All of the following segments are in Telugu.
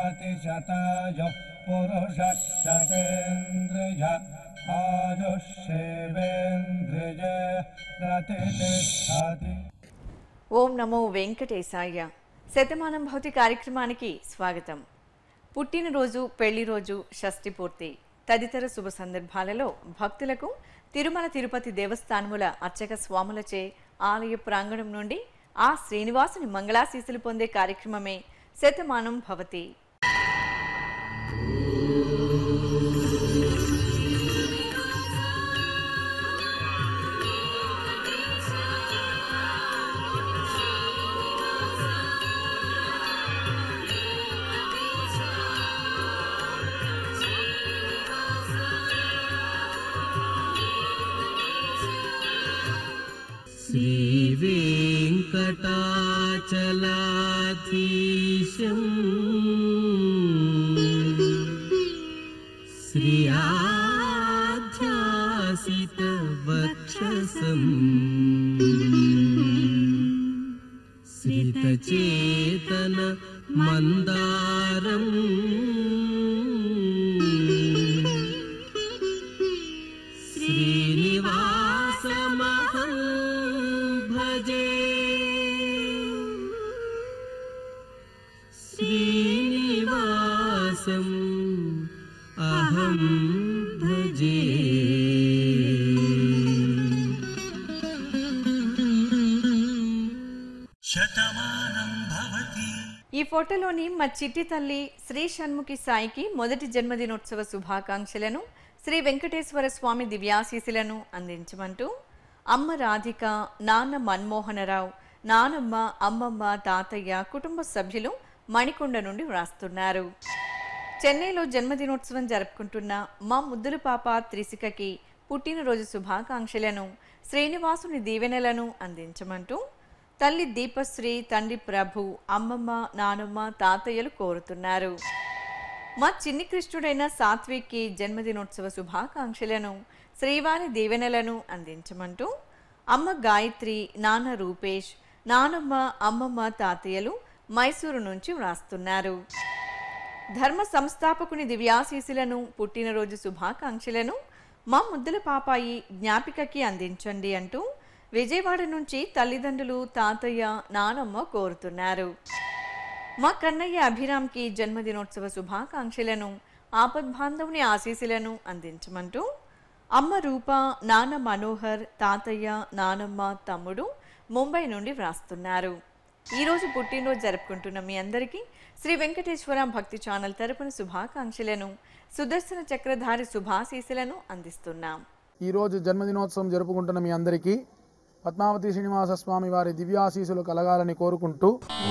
भवति शतायुः पुरुषः शतेन्द्रिय आयुष्येवेन्द्रिय प्रतिष्ठति ఓం నమో వెంకటేశాయ శతమానం భౌతి కార్యక్రమానికి స్వాగతం పుట్టినరోజు పెళ్లి రోజు షష్ఠి పూర్తి తదితర శుభ సందర్భాలలో భక్తులకు తిరుమల తిరుపతి దేవస్థానముల అర్చక స్వాములచే ఆలయ ప్రాంగణం నుండి ఆ శ్రీనివాసుని మంగళాశీసులు పొందే కార్యక్రమమే శతమానం భవతి श्रीवेङ्कटाचलाधीशम् श्रियाध्यासितवक्षसम् श्रितचेतन मन्दारम् श्रीनिवासमहं भजे श्रीनिवासम् अहं भजे ఈ ఫోటోలోని మా చిట్టి తల్లి శ్రీ షణ్ముఖి సాయికి మొదటి జన్మదినోత్సవ శుభాకాంక్షలను శ్రీ వెంకటేశ్వర స్వామి దివ్యాశీసులను అందించమంటూ అమ్మ రాధిక నాన్న మన్మోహనరావు నానమ్మ అమ్మమ్మ తాతయ్య కుటుంబ సభ్యులు మణికొండ నుండి వ్రాస్తున్నారు చెన్నైలో జన్మదినోత్సవం జరుపుకుంటున్న మా ముద్దుల పాప త్రిసికకి పుట్టినరోజు శుభాకాంక్షలను శ్రీనివాసుని దీవెనలను అందించమంటూ తల్లి దీపశ్రీ తండ్రి ప్రభు అమ్మమ్మ నానమ్మ తాతయ్యలు కోరుతున్నారు మా చిన్ని కృష్ణుడైన సాత్విక్కి జన్మదినోత్సవ శుభాకాంక్షలను శ్రీవారి దీవెనలను అందించమంటూ అమ్మ గాయత్రి నాన్న రూపేష్ నానమ్మ అమ్మమ్మ తాతయ్యలు మైసూరు నుంచి వ్రాస్తున్నారు ధర్మ సంస్థాపకుని దివ్యాశీసులను పుట్టినరోజు శుభాకాంక్షలను మా ముద్దుల పాపాయి జ్ఞాపికకి అందించండి అంటూ విజయవాడ నుంచి తల్లిదండ్రులు తాతయ్య నానమ్మ కోరుతున్నారు మా కన్నయ్య అభిరామ్కి జన్మదినోత్సవ శుభాకాంక్షలను ఆపద్బాంధవుని ఆశీస్సులను అందించమంటూ అమ్మ రూప నాన్న మనోహర్ తాతయ్య నానమ్మ తమ్ముడు ముంబై నుండి వ్రాస్తున్నారు ఈరోజు పుట్టినరోజు జరుపుకుంటున్న మీ అందరికీ శ్రీ వెంకటేశ్వర భక్తి ఛానల్ తరపున శుభాకాంక్షలను సుదర్శన చక్రధారి శుభాశీసులను అందిస్తున్నాం ఈరోజు జన్మదినోత్సవం జరుపుకుంటున్న మీ అందరికీ పద్మావతి శ్రీనివాస స్వామి వారి దివ్యాశీసులు కలగాలని కోరుకుంటూ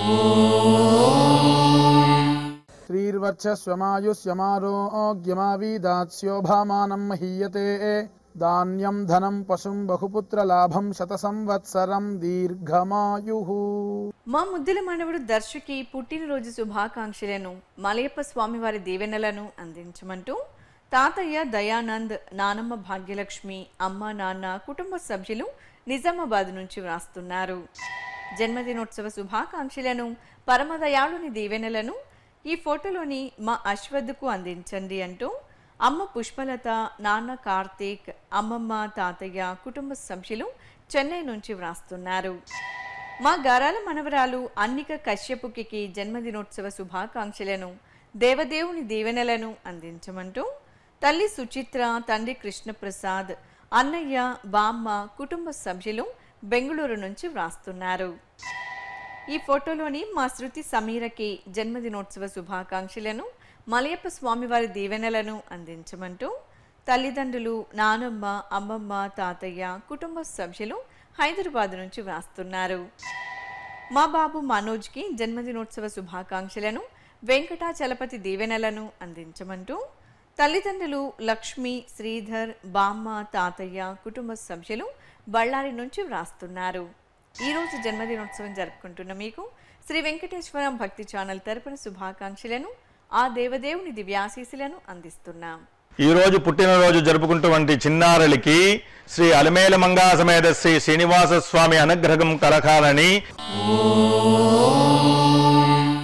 శ్రీర్వర్చస్వమాయుష్యమారోగ్యమావీదాస్యోభామానం మహీయతే ధాన్యం ధనం పశుం బహుపుత్ర లాభం శత సంవత్సరం దీర్ఘమాయు మా ముద్దుల మనవడు దర్శకి పుట్టినరోజు శుభాకాంక్షలను మలయప్ప స్వామివారి దీవెనలను అందించమంటూ తాతయ్య దయానంద్ నానమ్మ భాగ్యలక్ష్మి అమ్మ నాన్న కుటుంబ సభ్యులు నిజామాబాద్ నుంచి వ్రాస్తున్నారు జన్మదినోత్సవ శుభాకాంక్షలను పరమదయాళుని దీవెనలను ఈ ఫోటోలోని మా అశ్వద్కు అందించండి అంటూ అమ్మ పుష్పలత నాన్న కార్తీక్ అమ్మమ్మ తాతయ్య కుటుంబ సభ్యులు చెన్నై నుంచి వ్రాస్తున్నారు మా గారాల మనవరాలు అన్నిక కశ్యపుకి జన్మదినోత్సవ శుభాకాంక్షలను దేవదేవుని దీవెనలను అందించమంటూ తల్లి సుచిత్ర తండ్రి కృష్ణప్రసాద్ అన్నయ్య బామ్మ కుటుంబ సభ్యులు బెంగళూరు నుంచి వ్రాస్తున్నారు ఈ ఫోటోలోని మా శృతి సమీరకి జన్మదినోత్సవ శుభాకాంక్షలను మలయప్ప స్వామివారి దీవెనలను అందించమంటూ తల్లిదండ్రులు నానమ్మ అమ్మమ్మ తాతయ్య కుటుంబ సభ్యులు హైదరాబాద్ నుంచి వ్రాస్తున్నారు మా బాబు మనోజ్కి జన్మదినోత్సవ శుభాకాంక్షలను వెంకటాచలపతి దీవెనలను అందించమంటూ తల్లిదండ్రులు లక్ష్మి శ్రీధర్ బామ్మ తాతయ్య కుటుంబ సభ్యులు బళ్ళారి నుంచి వ్రాస్తున్నారు ఈరోజు జన్మదినోత్సవం జరుపుకుంటున్న మీకు శ్రీ వెంకటేశ్వర భక్తి ఛానల్ తరపున శుభాకాంక్షలను ఆ దేవదేవుని దివ్యాశీసులను అందిస్తున్నాం ఈ రోజు పుట్టినరోజు జరుపుకుంటున్నటువంటి చిన్నారులకి శ్రీ అలమేల మంగా సమేత శ్రీ శ్రీనివాస స్వామి అనుగ్రహం కలకాలని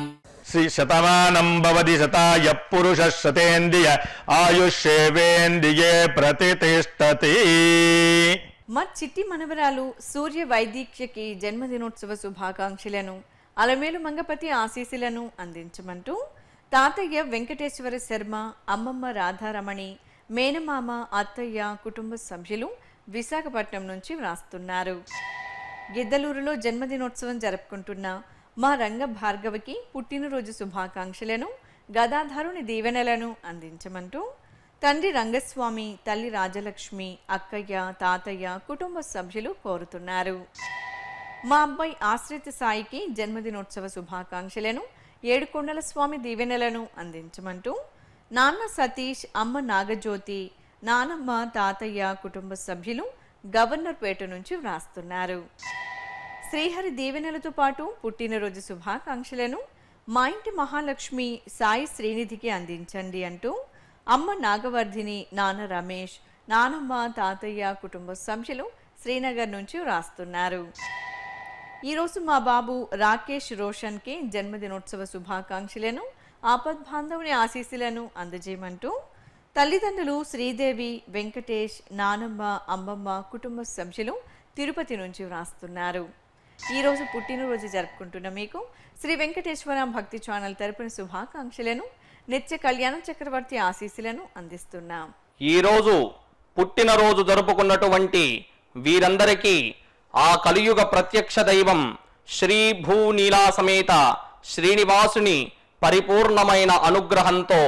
శ్రీ శతమానం భవతి శతాయ పురుష శతేంద్రియ ఆయుష్యేవేంద్రియే ప్రతిష్టతి మా చిట్టి మనవరాలు సూర్య వైదీక్యకి జన్మదినోత్సవ శుభాకాంక్షలను అలమేలు మంగపతి ఆశీస్సులను అందించమంటూ తాతయ్య వెంకటేశ్వర శర్మ అమ్మమ్మ రాధారమణి మేనమామ అత్తయ్య కుటుంబ సభ్యులు విశాఖపట్నం నుంచి వ్రాస్తున్నారు గిద్దలూరులో జన్మదినోత్సవం జరుపుకుంటున్న మా రంగ భార్గవికి పుట్టినరోజు శుభాకాంక్షలను గదాధారుని దీవెనలను అందించమంటూ తండ్రి రంగస్వామి తల్లి రాజలక్ష్మి అక్కయ్య తాతయ్య కుటుంబ సభ్యులు కోరుతున్నారు మా అబ్బాయి ఆశ్రిత సాయికి జన్మదినోత్సవ శుభాకాంక్షలను ఏడుకొండల స్వామి దీవెనలను అందించమంటూ నాన్న సతీష్ అమ్మ నాగజ్యోతి నానమ్మ తాతయ్య కుటుంబ సభ్యులు గవర్నర్పేట నుంచి వ్రాస్తున్నారు శ్రీహరి దీవెనలతో పాటు పుట్టినరోజు శుభాకాంక్షలను మా ఇంటి మహాలక్ష్మి సాయి శ్రీనిధికి అందించండి అంటూ అమ్మ నాగవర్ధిని నాన్న రమేష్ నానమ్మ తాతయ్య కుటుంబ సభ్యులు శ్రీనగర్ నుంచి వ్రాస్తున్నారు ఈరోజు మా బాబు రాకేష్ రోషన్కి జన్మదినోత్సవ శుభాకాంక్షలను ఆపద్బాంధవుని ఆశీస్సులను అందజేయమంటూ తల్లిదండ్రులు శ్రీదేవి వెంకటేష్ నానమ్మ అమ్మమ్మ కుటుంబ సభ్యులు తిరుపతి నుంచి వ్రాస్తున్నారు ఈరోజు పుట్టినరోజు జరుపుకుంటున్న మీకు శ్రీ వెంకటేశ్వర భక్తి ఛానల్ తరపున శుభాకాంక్షలను నిత్య కళ్యాణ చక్రవర్తి ఆశీస్సులను అందిస్తున్నాం ఈరోజు పుట్టినరోజు జరుపుకున్నటువంటి వీరందరికీ ఆ కలియుగ ప్రత్యక్ష దైవం శ్రీ భూనీలా సమేత శ్రీనివాసుని పరిపూర్ణమైన అనుగ్రహంతో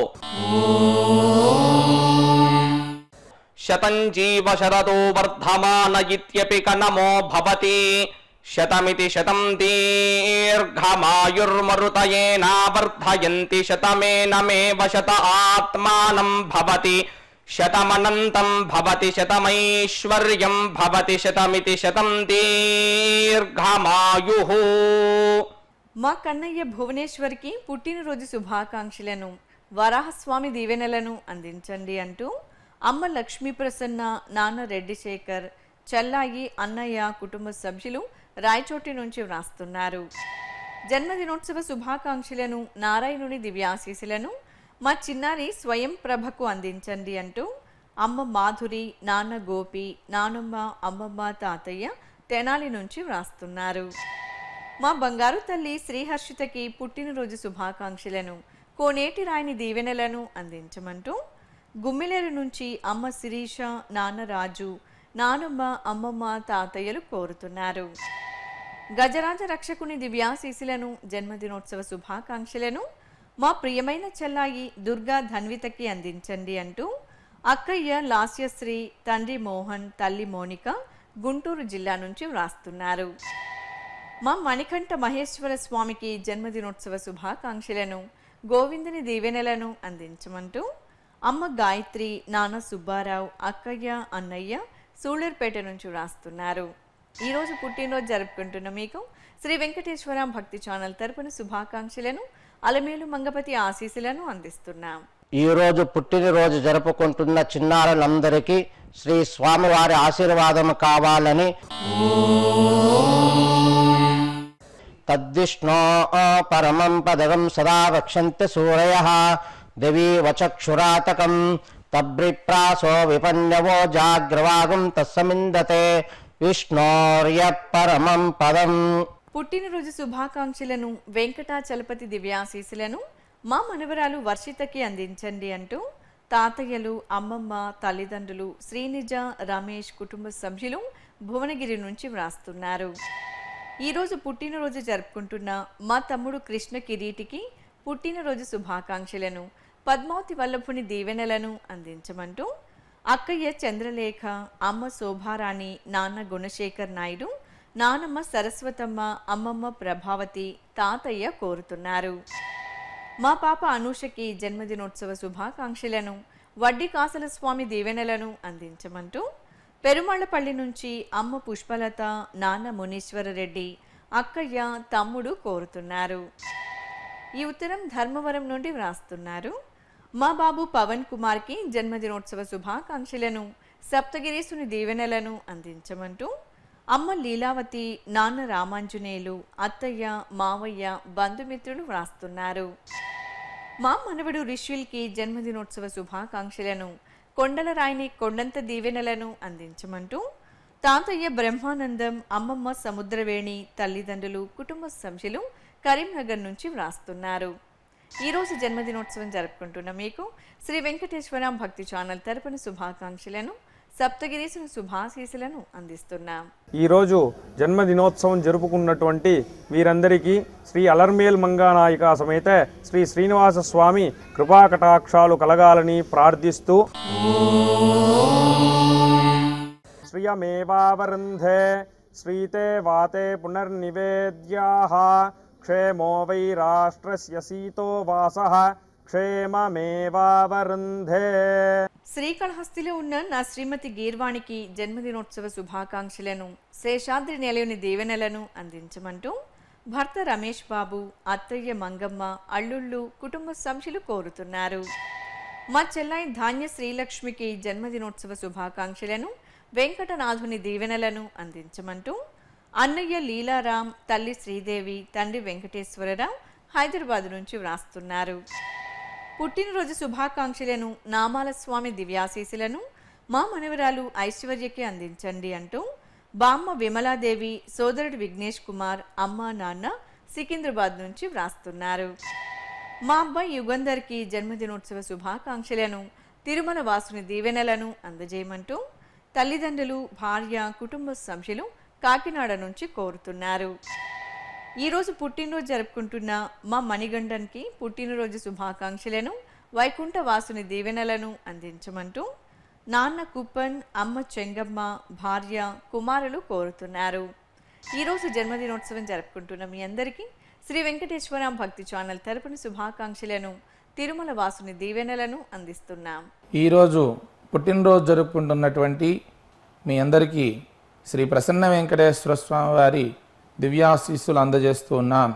శతం జీవ శరదో వర్ధమాన ఇత్యపి కనమో భవతి శతమితి శతం దీర్ఘమాయుర్మరుతయేనావర్ధయంతి శతమేనమేవ శత ఆత్మానం భవతి శతమనంతం భవతి శతమైశ్వర్యం భవతి శతమితి శతం దీర్ఘమాయు మా కన్నయ్య భువనేశ్వర్కి పుట్టినరోజు శుభాకాంక్షలను వరాహస్వామి దీవెనలను అందించండి అంటూ అమ్మ లక్ష్మీ ప్రసన్న నాన్న రెడ్డి శేఖర్ చెల్లాయి అన్నయ్య కుటుంబ సభ్యులు రాయచోటి నుంచి వ్రాస్తున్నారు జన్మదినోత్సవ శుభాకాంక్షలను నారాయణుని దివ్యాశీసులను మా చిన్నారి స్వయం ప్రభకు అందించండి అంటూ అమ్మ మాధురి నాన్న గోపి నానమ్మ అమ్మమ్మ తాతయ్య తెనాలి నుంచి వ్రాస్తున్నారు మా బంగారు తల్లి శ్రీహర్షితకి పుట్టినరోజు శుభాకాంక్షలను కోనేటి రాయిని దీవెనలను అందించమంటూ గుమ్మిలేరు నుంచి అమ్మ శిరీష నాన్న రాజు నానమ్మ అమ్మమ్మ తాతయ్యలు కోరుతున్నారు గజరాజ రక్షకుని దివ్యాశీసులను జన్మదినోత్సవ శుభాకాంక్షలను మా ప్రియమైన చెల్లాయి దుర్గా ధన్వితకి అందించండి అంటూ అక్కయ్య లాస్యశ్రీ తండ్రి మోహన్ తల్లి మోనిక గుంటూరు జిల్లా నుంచి వ్రాస్తున్నారు మా మణికంఠ మహేశ్వర స్వామికి జన్మదినోత్సవ శుభాకాంక్షలను గోవిందుని దీవెనలను అందించమంటూ అమ్మ గాయత్రి నాన్న సుబ్బారావు అక్కయ్య అన్నయ్య సూళ్లూరుపేట నుంచి వ్రాస్తున్నారు ఈరోజు పుట్టినరోజు జరుపుకుంటున్న మీకు శ్రీ వెంకటేశ్వర భక్తి ఛానల్ తరపున శుభాకాంక్షలను అలమేలు మంగపతి ఆశీస్సులను అందిస్తున్నాం ఈరోజు పుట్టినరోజు జరుపుకుంటున్న చిన్నారులందరికీ శ్రీ స్వామివారి ఆశీర్వాదం కావాలని తద్విష్ణో పరమం పదగం సదా వక్షంతి సూరయ దేవీ వచక్షురాతకం తబ్రిప్రాసో విపన్యవో జాగ్రవాగం తస్సమిందతే విష్ణోర్య పరమం పదం పుట్టినరోజు శుభాకాంక్షలను వెంకటాచలపతి దివ్యాశీసులను మా మనవరాలు వర్షితకి అందించండి అంటూ తాతయ్యలు అమ్మమ్మ తల్లిదండ్రులు శ్రీనిజ రమేష్ కుటుంబ సభ్యులు భువనగిరి నుంచి వ్రాస్తున్నారు ఈరోజు పుట్టినరోజు జరుపుకుంటున్న మా తమ్ముడు కృష్ణ కిరీటికి పుట్టినరోజు శుభాకాంక్షలను పద్మావతి వల్లభుని దీవెనలను అందించమంటూ అక్కయ్య చంద్రలేఖ అమ్మ శోభారాణి నాన్న గుణశేఖర్ నాయుడు నానమ్మ సరస్వతమ్మ అమ్మమ్మ ప్రభావతి తాతయ్య కోరుతున్నారు మా పాప అనూషకి జన్మదినోత్సవ శుభాకాంక్షలను వడ్డీ కాసల స్వామి దీవెనలను అందించమంటూ పెరుమాళ్లపల్లి నుంచి అమ్మ పుష్పలత నాన్న మునీశ్వర రెడ్డి అక్కయ్య తమ్ముడు కోరుతున్నారు ఈ ఉత్తరం ధర్మవరం నుండి వ్రాస్తున్నారు మా బాబు పవన్ కుమార్కి జన్మదినోత్సవ శుభాకాంక్షలను సప్తగిరీసుని దీవెనలను అందించమంటూ అమ్మ లీలావతి నాన్న రామాంజనేయులు అత్తయ్య మావయ్య బంధుమిత్రులు వ్రాస్తున్నారు మా మనవడు రిష్విల్కి జన్మదినోత్సవ శుభాకాంక్షలను కొండల రాయిని కొండంత దీవెనలను అందించమంటూ తాతయ్య బ్రహ్మానందం అమ్మమ్మ సముద్రవేణి తల్లిదండ్రులు కుటుంబ సభ్యులు కరీంనగర్ నుంచి వ్రాస్తున్నారు ఈరోజు జన్మదినోత్సవం జరుపుకుంటున్న మీకు శ్రీ వెంకటేశ్వర భక్తి ఛానల్ తరపున శుభాకాంక్షలను సప్తగిరీసుని శుభాశీసులను అందిస్తున్నాం ఈరోజు జన్మదినోత్సవం జరుపుకున్నటువంటి వీరందరికీ శ్రీ అలర్మేల్ మంగానాయిక సమేత శ్రీ శ్రీనివాస స్వామి కృపాకటాక్షాలు కలగాలని ప్రార్థిస్తూ శ్రియమేవావరుంధే శ్రీతే వాతే పునర్నివేద్యాః క్షేమో వై రాష్ట్రస్య సీతో వాసః క్షేమమేవావరుంధే శ్రీకాళహస్తిలో ఉన్న నా శ్రీమతి గీర్వాణికి జన్మదినోత్సవ శుభాకాంక్షలను శేషాద్రి నిలయని దీవెనలను అందించమంటూ భర్త రమేష్ బాబు అత్తయ్య మంగమ్మ అల్లుళ్ళు కుటుంబ సభ్యులు కోరుతున్నారు మా చెల్లాయి ధాన్య శ్రీలక్ష్మికి జన్మదినోత్సవ శుభాకాంక్షలను వెంకటనాథుని దీవెనలను అందించమంటూ అన్నయ్య లీలారాం తల్లి శ్రీదేవి తండ్రి వెంకటేశ్వరరావు హైదరాబాద్ నుంచి వ్రాస్తున్నారు పుట్టినరోజు శుభాకాంక్షలను నామాల స్వామి దివ్యాశీసులను మా మనవరాలు ఐశ్వర్యకి అందించండి అంటూ బామ్మ విమలాదేవి సోదరుడు విఘ్నేష్ కుమార్ అమ్మ నాన్న సికింద్రాబాద్ నుంచి వ్రాస్తున్నారు మా అబ్బాయి యుగంధర్కి జన్మదినోత్సవ శుభాకాంక్షలను తిరుమల వాసుని దీవెనలను అందజేయమంటూ తల్లిదండ్రులు భార్య కుటుంబ సభ్యులు కాకినాడ నుంచి కోరుతున్నారు ఈరోజు పుట్టినరోజు జరుపుకుంటున్న మా మణిగండన్కి పుట్టినరోజు శుభాకాంక్షలను వైకుంఠ వాసుని దీవెనలను అందించమంటూ నాన్న కుప్పన్ అమ్మ చెంగమ్మ భార్య కుమారులు కోరుతున్నారు ఈరోజు జన్మదినోత్సవం జరుపుకుంటున్న మీ అందరికీ శ్రీ వెంకటేశ్వర భక్తి ఛానల్ తరపున శుభాకాంక్షలను తిరుమల వాసుని దీవెనలను అందిస్తున్నాం ఈరోజు పుట్టినరోజు జరుపుకుంటున్నటువంటి మీ అందరికీ శ్రీ ప్రసన్న వెంకటేశ్వర స్వామి వారి దివ్యాశీస్సులు అందజేస్తూ ఉన్నాం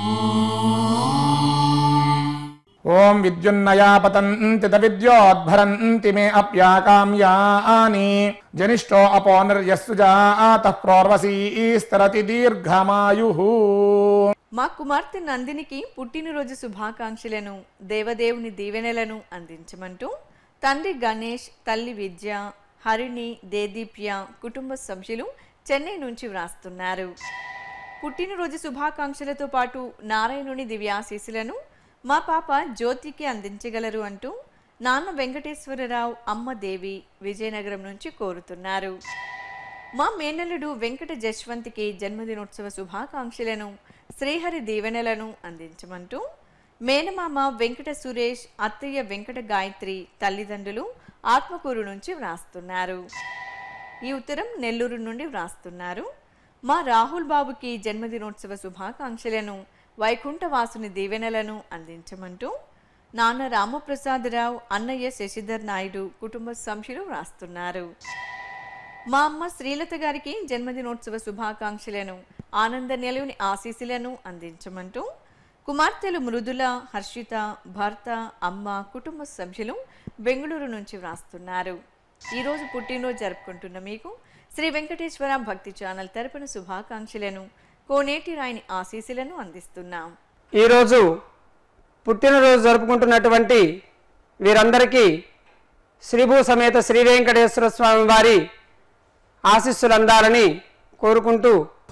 ఓం విద్యున్నయా పతంతి విద్యోద్భరంతి మే అప్యాకామ్యాని జనిష్టో అపో నిర్యస్సు జాత ప్రోర్వసీస్తరతి దీర్ఘమాయు మా కుమార్తె నందినికి పుట్టినరోజు శుభాకాంక్షలను దేవదేవుని దీవెనలను అందించమంటూ తండ్రి గణేష్ తల్లి విద్య హరిణి దేదీప్య కుటుంబ సభ్యులు చెన్నై నుంచి వ్రాస్తున్నారు పుట్టినరోజు శుభాకాంక్షలతో పాటు నారాయణుని దివ్యాశీసులను మా పాప జ్యోతికి అందించగలరు అంటూ నాన్న వెంకటేశ్వరరావు అమ్మ దేవి విజయనగరం నుంచి కోరుతున్నారు మా మేనల్లుడు వెంకట జశ్వంత్కి జన్మదినోత్సవ శుభాకాంక్షలను శ్రీహరి దీవెనలను అందించమంటూ మేనమామ వెంకట సురేష్ అత్తయ్య వెంకట గాయత్రి తల్లిదండ్రులు ఆత్మకూరు నుంచి వ్రాస్తున్నారు ఈ ఉత్తరం నెల్లూరు నుండి వ్రాస్తున్నారు మా రాహుల్ బాబుకి జన్మదినోత్సవ శుభాకాంక్షలను వైకుంఠ వాసుని దీవెనలను అందించమంటూ నాన్న రామప్రసాదరావు అన్నయ్య శశిధర్ నాయుడు కుటుంబ సభ్యులు వ్రాస్తున్నారు మా అమ్మ శ్రీలత గారికి జన్మదినోత్సవ శుభాకాంక్షలను ఆనంద నిలవుని ఆశీస్సులను అందించమంటూ కుమార్తెలు మృదుల హర్షిత భర్త అమ్మ కుటుంబ సభ్యులు బెంగళూరు నుంచి వ్రాస్తున్నారు ఈరోజు పుట్టినరోజు జరుపుకుంటున్న మీకు శ్రీ వెంకటేశ్వర భక్తి ఛానల్ తరపున శుభాకాంక్షలను కోనేటి రాయని ఆశీస్సులను అందిస్తున్నాం ఈరోజు పుట్టినరోజు జరుపుకుంటున్నటువంటి వీరందరికీ శ్రీభూ సమేత శ్రీ వెంకటేశ్వర స్వామి వారి ఆశీస్సులు అందాలని కోరుకుంటూ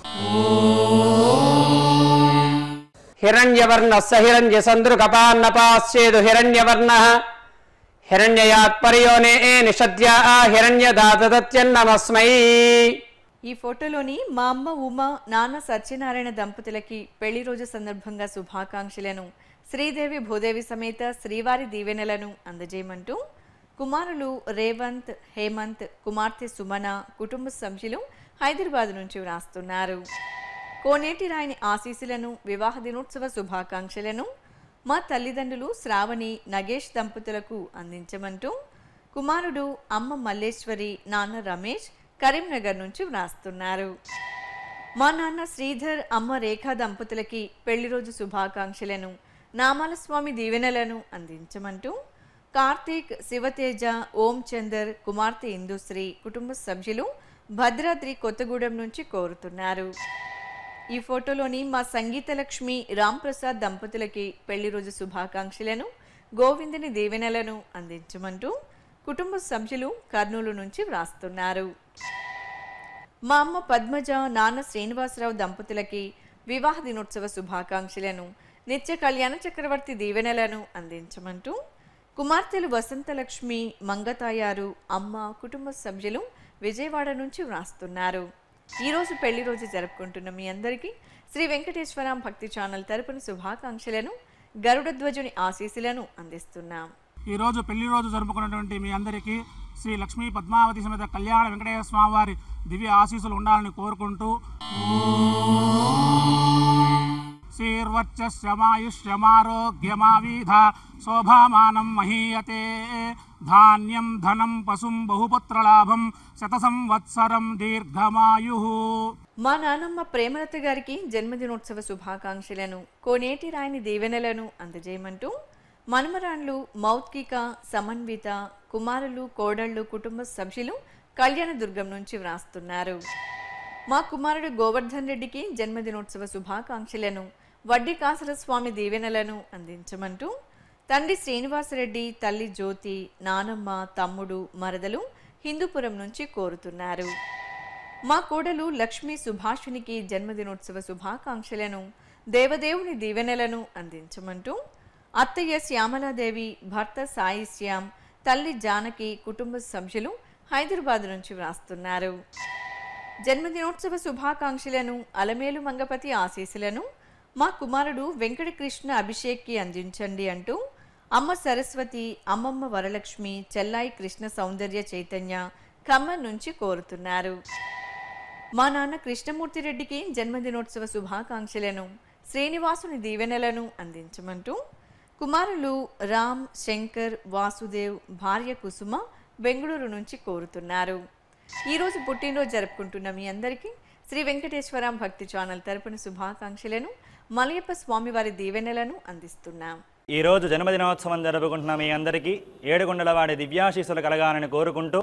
హిరణ్యవర్ణ సహిరణ్య సంద్రు కపాన్నపాశ్చేదు హిరణ్యవర్ణ హిరణ్యయాత్పర్యోనే నిషద్య హిరణ్యదాతత్యన్నమస్మై ఈ ఫోటోలోని మా అమ్మ ఉమా నాన్న సత్యనారాయణ దంపతులకి పెళ్లి రోజు సందర్భంగా శుభాకాంక్షలను శ్రీదేవి భూదేవి సమేత శ్రీవారి దీవెనలను అందజేయమంటూ కుమారులు రేవంత్ హేమంత్ కుమార్తె సుమన కుటుంబ సభ్యులు హైదరాబాద్ నుంచి వ్రాస్తున్నారు కోనేటి రాయని ఆశీస్సులను వివాహ దినోత్సవ శుభాకాంక్షలను మా తల్లిదండ్రులు శ్రావణి నగేష్ దంపతులకు అందించమంటూ కుమారుడు అమ్మ మల్లేశ్వరి నాన్న రమేష్ కరీంనగర్ నుంచి వ్రాస్తున్నారు మా నాన్న శ్రీధర్ అమ్మ రేఖా దంపతులకి పెళ్లి రోజు శుభాకాంక్షలను నామాల స్వామి దీవెనలను అందించమంటూ కార్తీక్ శివతేజ ఓం చందర్ కుమార్తె ఇందుశ్రీ కుటుంబ సభ్యులు భద్రాద్రి కొత్తగూడెం నుంచి కోరుతున్నారు ఈ ఫోటోలోని మా సంగీత లక్ష్మి రాంప్రసాద్ దంపతులకి పెళ్లి రోజు శుభాకాంక్షలను గోవిందుని దీవెనలను అందించమంటూ కుటుంబ సభ్యులు కర్నూలు నుంచి వ్రాస్తున్నారు మా అమ్మ పద్మజ నాన్న శ్రీనివాసరావు దంపతులకి వివాహ దినోత్సవ శుభాకాంక్షలను నిత్య కళ్యాణ చక్రవర్తి దీవెనలను అందించమంటూ కుమార్తెలు వసంతలక్ష్మి మంగతాయారు అమ్మ కుటుంబ సభ్యులు విజయవాడ నుంచి వ్రాస్తున్నారు ఈరోజు పెళ్లి రోజు జరుపుకుంటున్న మీ అందరికీ శ్రీ వెంకటేశ్వరం భక్తి ఛానల్ తరపున శుభాకాంక్షలను గరుడ ధ్వజుని ఆశీస్సులను అందిస్తున్నాం ఈ రోజు పెళ్లి రోజు జరుపుకున్నటువంటి మీ అందరికీ శ్రీ లక్ష్మీ పద్మావతి సమేత కళ్యాణ వెంకటేశ్వర స్వామి వారి దివ్య ఆశీస్సులు ఉండాలని కోరుకుంటూ శ్రీర్వచ్చమాయుష్యమారోగ్యమావీధ శోభామానం మహీయతే ధాన్యం ధనం పశుం బహుపుత్రలాభం శత సంవత్సరం దీర్ఘమాయు మా నాన్నమ్మ ప్రేమలత గారికి జన్మదినోత్సవ శుభాకాంక్షలను కోనేటి రాయని దీవెనలను అందజేయమంటూ మనుమరాన్లు మౌత్కిక సమన్విత కుమారులు కోడళ్ళు కుటుంబ సభ్యులు కళ్యాణదుర్గం నుంచి వ్రాస్తున్నారు మా కుమారుడు గోవర్ధన్ రెడ్డికి జన్మదినోత్సవ శుభాకాంక్షలను వడ్డీ కాసల స్వామి దీవెనలను అందించమంటూ తండ్రి శ్రీనివాసరెడ్డి తల్లి జ్యోతి నానమ్మ తమ్ముడు మరదలు హిందూపురం నుంచి కోరుతున్నారు మా కోడలు లక్ష్మీ సుభాషునికి జన్మదినోత్సవ శుభాకాంక్షలను దేవదేవుని దీవెనలను అందించమంటూ అత్తయ్య శ్యామలాదేవి భర్త సాయి శ్యామ్ తల్లి జానకి కుటుంబ సభ్యులు హైదరాబాద్ నుంచి వ్రాస్తున్నారు జన్మదినోత్సవ శుభాకాంక్షలను అలమేలు మంగపతి ఆశీస్సులను మా కుమారుడు వెంకటకృష్ణ అభిషేక్కి అందించండి అంటూ అమ్మ సరస్వతి అమ్మమ్మ వరలక్ష్మి చెల్లాయి కృష్ణ సౌందర్య చైతన్య ఖమ్మం నుంచి కోరుతున్నారు మా నాన్న కృష్ణమూర్తి రెడ్డికి జన్మదినోత్సవ శుభాకాంక్షలను శ్రీనివాసుని దీవెనలను అందించమంటూ కుమారులు రామ్ శంకర్ వాసుదేవ్ భార్య కుసుమ బెంగళూరు నుంచి కోరుతున్నారు ఈరోజు పుట్టినరోజు జరుపుకుంటున్న మీ అందరికీ శ్రీ వెంకటేశ్వరం భక్తి ఛానల్ తరపున శుభాకాంక్షలను మలయప్ప స్వామివారి దీవెనలను అందిస్తున్నాం ఈ రోజు జన్మదినోత్సవం జరుపుకుంటున్న మీ అందరికీ ఏడుగుండల వాడి దివ్యాశీస్సులు కలగాలని కోరుకుంటూ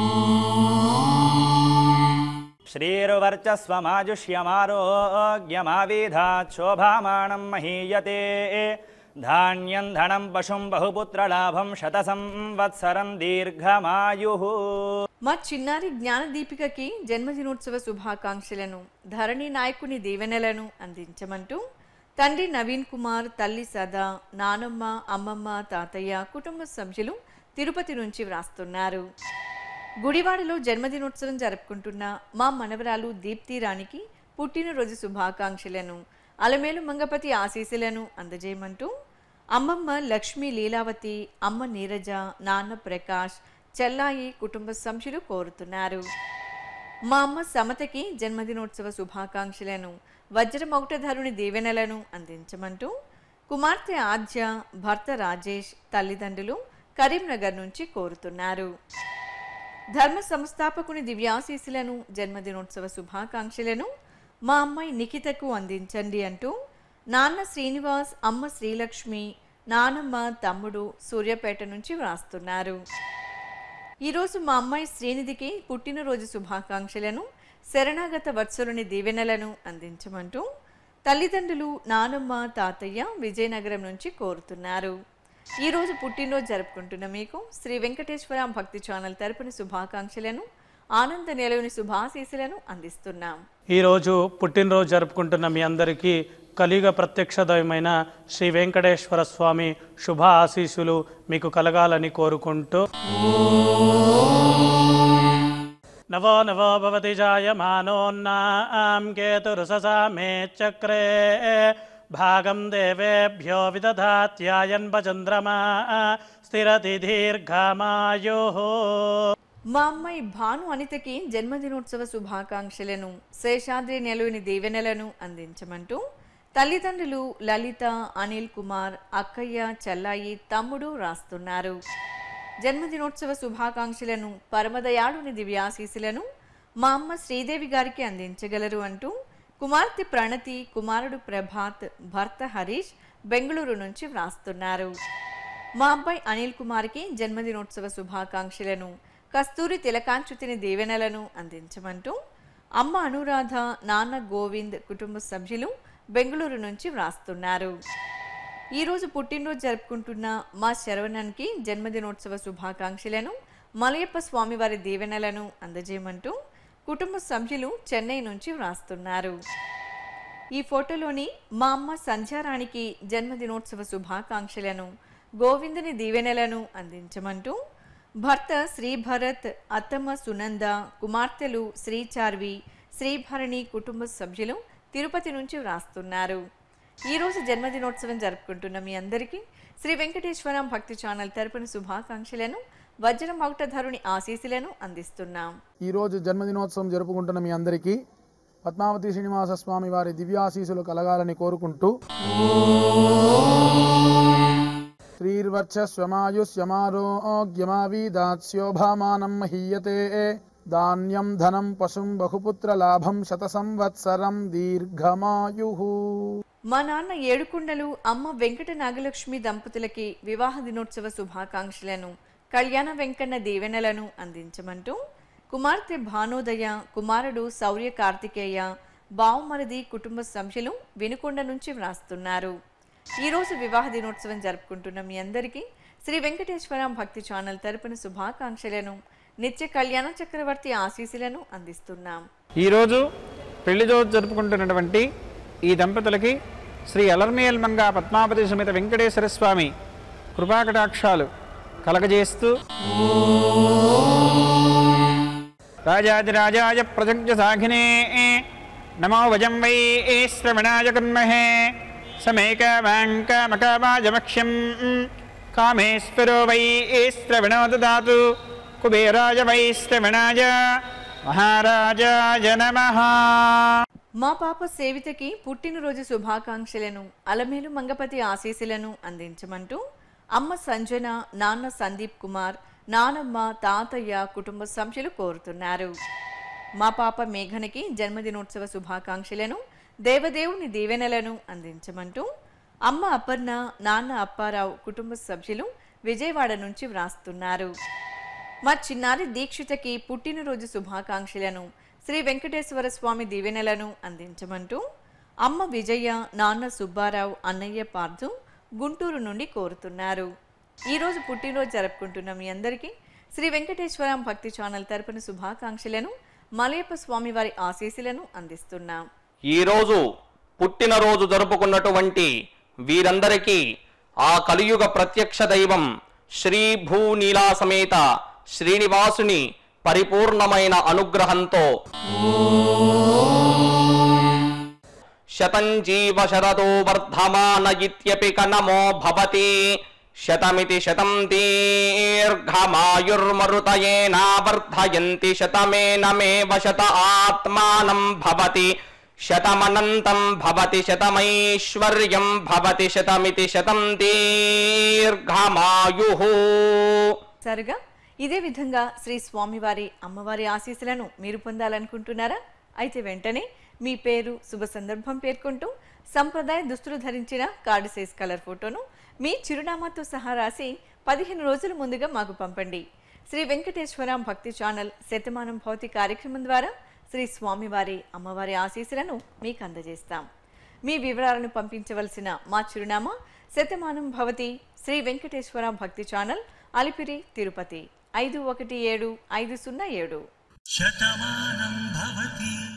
శ్రీరువర్చస్వమాజుష్యమారోగ్యమావిధాత్ శోభామానం మహీయతే ధాన్యం ధనం పశుం బహుపుత్రలాభం శత సంవత్సరం దీర్ఘమాయు మా చిన్నారి జ్ఞాన దీపికకి జన్మదినోత్సవ శుభాకాంక్షలను ధరణి నాయకుని దీవెనలను అందించమంటూ తండ్రి నవీన్ కుమార్ తల్లి సదా నానమ్మ అమ్మమ్మ తాతయ్య కుటుంబ సభ్యులు తిరుపతి నుంచి వ్రాస్తున్నారు గుడివాడలో జన్మదినోత్సవం జరుపుకుంటున్న మా మనవరాలు దీప్తి రాణికి పుట్టినరోజు శుభాకాంక్షలను అలమేలు మంగపతి ఆశీస్సులను అందజేయమంటూ అమ్మమ్మ లక్ష్మీ లీలావతి అమ్మ నీరజ నాన్న ప్రకాష్ చెల్లాయి కుటుంబ సభ్యులు కోరుతున్నారు మా అమ్మ సమతకి జన్మదినోత్సవ శుభాకాంక్షలను వజ్రమౌటధరుని దీవెనలను అందించమంటూ కుమార్తె ఆద్య భర్త రాజేష్ తల్లిదండ్రులు కరీంనగర్ నుంచి కోరుతున్నారు ధర్మ సంస్థాపకుని దివ్యాశీస్సులను జన్మదినోత్సవ శుభాకాంక్షలను మా అమ్మాయి నిఖితకు అందించండి అంటూ నాన్న శ్రీనివాస్ అమ్మ శ్రీలక్ష్మి నానమ్మ తమ్ముడు సూర్యాపేట నుంచి వ్రాస్తున్నారు ఈరోజు మా అమ్మాయి శ్రీనిధికి పుట్టినరోజు శుభాకాంక్షలను శరణాగత వత్సరుని దీవెనలను అందించమంటూ తల్లిదండ్రులు నానమ్మ తాతయ్య విజయనగరం నుంచి కోరుతున్నారు ఈరోజు పుట్టినరోజు జరుపుకుంటున్న మీకు శ్రీ వెంకటేశ్వర భక్తి ఛానల్ తరపున శుభాకాంక్షలను ఆనంద నిలవుని శుభాశీస్సులను అందిస్తున్నాం ఈరోజు పుట్టినరోజు జరుపుకుంటున్న మీ అందరికీ కలియుగ ప్రత్యక్ష దైవమైన శ్రీ వెంకటేశ్వర స్వామి శుభ ఆశీస్సులు మీకు కలగాలని కోరుకుంటూ నవో నవో భవతి జాయమానోన్నాం కేతురుససా మే చక్రే భాగం దేవేభ్యో విదధాత్యాయన్ చంద్రమా స్థిరతి దీర్ఘమాయో మా అమ్మాయి భాను అనితకి జన్మదినోత్సవ శుభాకాంక్షలను శేషాద్రి నెలవుని దీవెనలను అందించమంటూ తల్లిదండ్రులు లలిత అనిల్ కుమార్ అక్కయ్య చెల్లాయి తమ్ముడు రాస్తున్నారు జన్మదినోత్సవ శుభాకాంక్షలను పరమదయాళుని దివ్యాశీసులను మా అమ్మ శ్రీదేవి గారికి అందించగలరు అంటూ కుమార్తె ప్రణతి కుమారుడు ప్రభాత్ భర్త హరీష్ బెంగళూరు నుంచి వ్రాస్తున్నారు మా అబ్బాయి అనిల్ కుమార్కి జన్మదినోత్సవ శుభాకాంక్షలను కస్తూరి తిలకాంచుతిని దీవెనలను అందించమంటూ అమ్మ అనురాధ నాన్న గోవింద్ కుటుంబ సభ్యులు బెంగళూరు నుంచి వ్రాస్తున్నారు ఈరోజు పుట్టినరోజు జరుపుకుంటున్న మా శరవణన్కి జన్మదినోత్సవ శుభాకాంక్షలను మలయప్ప స్వామివారి దీవెనలను అందజేయమంటూ కుటుంబ సభ్యులు చెన్నై నుంచి వ్రాస్తున్నారు ఈ ఫోటోలోని మా అమ్మ సంధ్యారాణికి జన్మదినోత్సవ శుభాకాంక్షలను గోవిందుని దీవెనలను అందించమంటూ భర్త శ్రీభరత్ అత్తమ్మ సునంద కుమార్తెలు శ్రీచార్వి శ్రీభరణి కుటుంబ సభ్యులు తిరుపతి నుంచి వ్రాస్తున్నారు ఈరోజు జన్మదినోత్సవం జరుపుకుంటున్న మీ అందరికీ శ్రీ వెంకటేశ్వరం భక్తి ఛానల్ తరపున శుభాకాంక్షలను వజ్రం మౌటధరుని ఆశీస్సులను అందిస్తున్నాం ఈరోజు జన్మదినోత్సవం జరుపుకుంటున్న మీ అందరికీ పద్మావతి శ్రీనివాస స్వామి వారి దివ్యాశీసులు కలగాలని కోరుకుంటూ శ్రీర్వర్చస్వమాయుష్యమారోగ్యమావీదాస్యోభామానం మహీయతే ధాన్యం ధనం పశుం బహుపుత్ర లాభం శత సంవత్సరం దీర్ఘమాయు మా నాన్న ఏడుకొండలు అమ్మ వెంకట నాగలక్ష్మి దంపతులకి వివాహ దినోత్సవ శుభాకాంక్షలను కళ్యాణ వెంకన్న దీవెనలను అందించమంటూ కుమార్తె భానోదయ కుమారుడు శౌర్య కార్తికేయ బావుమరిది కుటుంబ సభ్యులు వినుకొండ నుంచి వ్రాస్తున్నారు ఈరోజు వివాహ దినోత్సవం జరుపుకుంటున్న మీ అందరికీ శ్రీ వెంకటేశ్వర భక్తి ఛానల్ తరపున శుభాకాంక్షలను నిత్య కళ్యాణ చక్రవర్తి ఆశీస్సులను అందిస్తున్నాం ఈరోజు పెళ్లి రోజు జరుపుకుంటున్నటువంటి ఈ దంపతులకి శ్రీ అలర్మేల్ మంగా పద్మావతి సుమిత వెంకటేశ్వర స్వామి కృపాకటాక్షాలు కలగజేస్తూ రాజాదిరాజాయ ప్రజజ్ఞ సాఘినే నమో వజం వై శ్రవణాయ కన్మహే సమేకమాంకమకమాజమక్ష్యం కామేశ్వరో వై శ్రవణో దదాతు కుబేరాయ వై శ్రవణాయ మహారాజాయ నమః మా పాప సేవితకి పుట్టినరోజు శుభాకాంక్షలను అలమేలు మంగపతి ఆశీస్సులను అందించమంటూ అమ్మ సంజన నాన్న సందీప్ కుమార్ నానమ్మ తాతయ్య కుటుంబ సభ్యులు కోరుతున్నారు మా పాప మేఘనకి జన్మదినోత్సవ శుభాకాంక్షలను దేవదేవుని దీవెనలను అందించమంటూ అమ్మ అపర్ణ నాన్న అప్పారావు కుటుంబ సభ్యులు విజయవాడ నుంచి వ్రాస్తున్నారు మా చిన్నారి దీక్షితకి పుట్టినరోజు శుభాకాంక్షలను శ్రీ వెంకటేశ్వర స్వామి దీవెనలను అందించమంటూ అమ్మ విజయ నాన్న సుబ్బారావు అన్నయ్య పార్థు గుంటూరు నుండి కోరుతున్నారు ఈరోజు పుట్టినరోజు జరుపుకుంటున్న మీ అందరికీ శ్రీ వెంకటేశ్వరం భక్తి ఛానల్ తరపున శుభాకాంక్షలను మలయప్ప స్వామి వారి ఆశీస్సులను అందిస్తున్నాం ఈరోజు పుట్టినరోజు జరుపుకున్నటువంటి వీరందరికీ ఆ కలియుగ ప్రత్యక్ష దైవం శ్రీ భూనీలా సమేత శ్రీనివాసుని పరిపూర్ణమైన అనుగ్రహంతో శతం జీవ శరదో వర్ధమాన ఇత్యపి కనమో భవతి శతమితి శతం దీర్ఘమాయుర్మరుతయేనావర్ధయంతి శతమేనమేవ శత ఆత్మానం భవతి శతమనంతం భవతి శతమైశ్వర్యం భవతి శతమితి శతం దీర్ఘమాయు సరిగా ఇదే విధంగా శ్రీ స్వామివారి అమ్మవారి ఆశీస్సులను మీరు పొందాలనుకుంటున్నారా అయితే వెంటనే మీ పేరు శుభ సందర్భం పేర్కొంటూ సంప్రదాయ దుస్తులు ధరించిన కార్డు సైజ్ కలర్ ఫోటోను మీ చిరునామాతో సహా రాసి పదిహేను రోజుల ముందుగా మాకు పంపండి శ్రీ వెంకటేశ్వర భక్తి ఛానల్ శతమానం భౌతి కార్యక్రమం ద్వారా శ్రీ స్వామివారి అమ్మవారి ఆశీస్సులను మీకు అందజేస్తాం మీ వివరాలను పంపించవలసిన మా చిరునామా శతమానం భవతి శ్రీ వెంకటేశ్వర భక్తి ఛానల్ అలిపిరి తిరుపతి ఐదు ఒకటి ఏడు ఐదు సున్నా ఏడు శతమానం భవతి